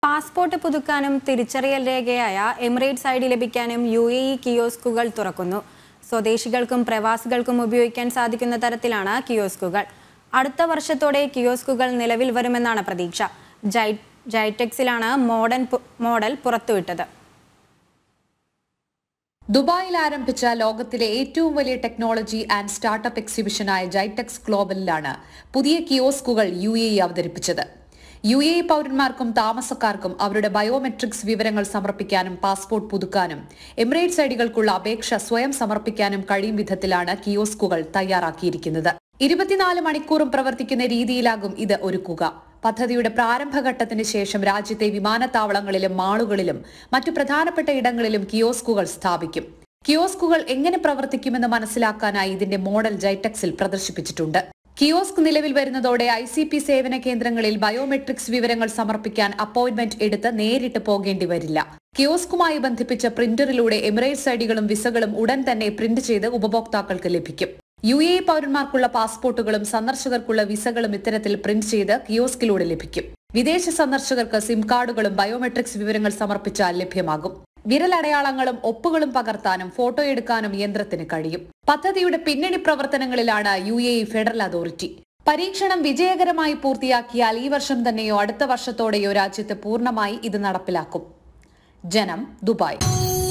passport പുതുക്കാനും തിരിച്ചറിയൽ രേഖയായ എമിറേറ്റ്സ് ഐ ഡി ലഭിക്കാനും യു എ ഇ കിയോസ്കുകൾ തുറക്കുന്നു സ്വദേശികൾക്കും പ്രവാസികൾക്കും ഉപയോഗിക്കാൻ സാധിക്കുന്ന തരത്തിലാണ് കിയോസ്കുകൾ അടുത്ത വർഷത്തോടെ കിയോസ്കുകൾ നിലവിൽ വരുമെന്നാണ് പ്രതീക്ഷ ജൈ ജൈടെക്സിലാണ് മോഡൻ പു- മോഡൽ പുറത്തുവിട്ടത് ദുബായിൽ ആരംഭിച്ച ലോകത്തിലെ ഏറ്റവും വലിയ ടെക്നോളജി ആൻഡ് സ്റ്റാർട്ടപ്പ് എക്സിബിഷനായ ജൈടെക്സ് ഗ്ലോബലിലാണ് പുതിയ കിയോസ്കുകൾ യു എ ഇ അവതരിപ്പിച്ചത് യു എ ഇ പൗരന്മാർക്കും താമസക്കാർക്കും അവരുടെ ബയോമെട്രിക്സ് വിവരങ്ങൾ സമർപ്പിക്കാനും പാസ്പോർട്ട് പുതുക്കാനും എമിറേറ്റ്സ് ഐഡികൾക്കുള്ള അപേക്ഷ സ്വയം സമർപ്പിക്കാനും കഴിയും വിധത്തിലാണ് കിയോസ്കുകൾ തയ്യാറാക്കിയിരിക്കുന്നത് ഇരുപത്തിനാല് മണിക്കൂറും പ്രവർത്തിക്കുന്ന രീതിയിലാകും ഇത് ഒരുക്കുക പദ്ധതിയുടെ പ്രാരംഭഘട്ടത്തിന് ശേഷം രാജ്യത്തെ വിമാനത്താവളങ്ങളിലും മാളുകളിലും മറ്റു പ്രധാനപ്പെട്ട ഇടങ്ങളിലും കിയോസ്കുകൾ സ്ഥാപിക്കും കിയോസ്കുകൾ എങ്ങനെ പ്രവർത്തിക്കുമെന്ന് മനസ്സിലാക്കാനായി ഇതിന്റെ മോഡൽ ജൈടെക്സിൽ പ്രദർശിപ്പിച്ചിട്ടുണ്ട് കിയോസ്ക് നിലവിൽ വരുന്നതോടെ ഐ സി പി സേവന കേന്ദ്രങ്ങളിൽ ബയോമെട്രിക്സ് വിവരങ്ങൾ സമർപ്പിക്കാൻ അപ്പോയിന്റ്മെന്റ് എടുത്ത് നേരിട്ട് പോകേണ്ടി വരില്ല കിയോസ്കുമായി ബന്ധിപ്പിച്ച പ്രിന്ററിലൂടെ എമിറേറ്റ്സ് ഐഡികളും വിസകളും ഉടൻ തന്നെ പ്രിന്റ് ചെയ്ത് ഉപഭോക്താക്കൾക്ക് ലഭിക്കും യു എ പൗരന്മാർക്കുള്ള പാസ്പോർട്ടുകളും സന്ദർശകർക്കുള്ള വിസകളും ഇത്തരത്തിൽ പ്രിന്റ് ചെയ്ത് കിയോസ്കിലൂടെ ലഭിക്കും വിദേശ സന്ദർശകർക്ക് സിം കാർഡുകളും ബയോമെട്രിക്സ് വിവരങ്ങൾ സമർപ്പിച്ചാൽ ലഭ്യമാകും വിരലടയാളങ്ങളും ഒപ്പുകളും പകർത്താനും ഫോട്ടോ എടുക്കാനും യന്ത്രത്തിന് കഴിയും പദ്ധതിയുടെ പിന്നണി പ്രവർത്തനങ്ങളിലാണ് U A E federal authority പരീക്ഷണം വിജയകരമായി പൂർത്തിയാക്കിയാൽ ഈ വർഷം തന്നെയോ അടുത്ത വർഷത്തോടെയോ രാജ്യത്ത് പൂർണ്ണമായി ഇത് നടപ്പിലാക്കും ജനം ദുബായ്